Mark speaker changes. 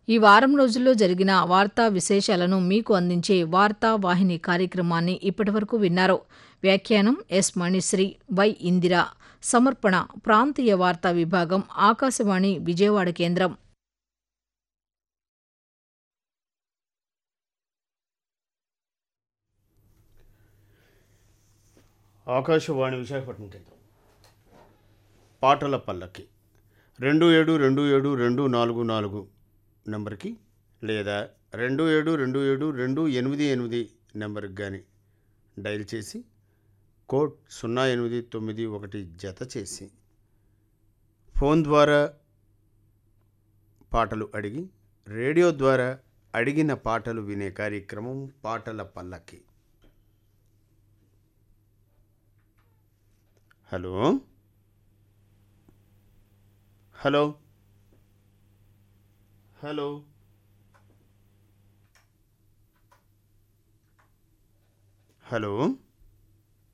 Speaker 1: ఈ వారం రోజుల్లో జరిగిన వార్తా విశేషాలను మీకు అందించే వార్తా వాహిని కార్యక్రమాన్ని ఇప్పటివరకు విన్నారు వ్యాఖ్యానం ఎస్ మణిశ్రీ వై ఇందిర సమర్పణ ప్రాంతీయ వార్తా విభాగం ఆకాశవాణి విజయవాడ కేంద్రం
Speaker 2: ఆకాశవాణి విశాఖపట్నం కేంద్రం పాటల పల్లకి రెండు ఏడు రెండు ఏడు రెండు నాలుగు నాలుగు నెంబర్కి లేదా రెండు ఏడు రెండు ఏడు రెండు ఎనిమిది ఎనిమిది నెంబర్కి కానీ డైల్ చేసి కోడ్ సున్నా ఎనిమిది తొమ్మిది ఒకటి జత చేసి ఫోన్ ద్వారా పాటలు అడిగి రేడియో ద్వారా అడిగిన పాటలు వినే కార్యక్రమం పాటల పల్లకి హలో హలో హలో హలో